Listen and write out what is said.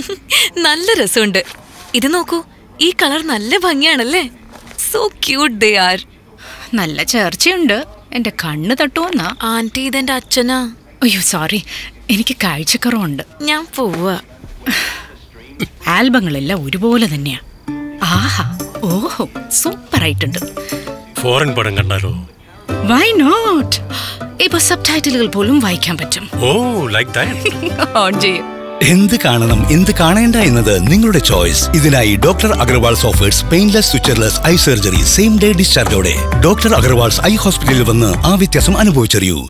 നല്ല രസമുണ്ട് ഇത് നോക്കൂ ഈ കളർ നല്ല ഭംഗിയാണല്ലേ സോ ക്യൂട്ട് ദേ ആർ നല്ല ചേർച്ചയുണ്ട് എന്റെ കണ്ണ് തട്ടുവന്നാ ആന്റി ഇതെന്റെ അച്ഛനാ അയ്യോ സോറി എനിക്ക് കാഴ്ചക്കുറവുണ്ട് ഞാൻ പോവാ ആൽബങ്ങളെല്ലാം ഒരുപോലെ തന്നെയാ ആഹാ ഓഹോ സൂപ്പർ ആയിട്ടുണ്ട് ഫോറിൻ പടം കണ്ടാലോ വൈ നോട്ട് ഇപ്പൊ സബ് ടൈറ്റിലുകൾ പോലും വായിക്കാൻ പറ്റും ഓ ലൈക്ക് ദാറ്റ് ഓൺ ചെയ്യും എന്ത് കാണണം എന്ത് കാണേണ്ട എന്നത് നിങ്ങളുടെ ചോയ്സ് ഇതിനായി doctor Agarwal offers painless stitchless eye surgery same day ഡിസ്ചാർജോടെ ഡോക്ടർ അഗർവാൾസ് ഐ ഹോസ്പിറ്റലിൽ വന്ന് ആ വ്യത്യാസം അനുഭവിച്ചറിയൂ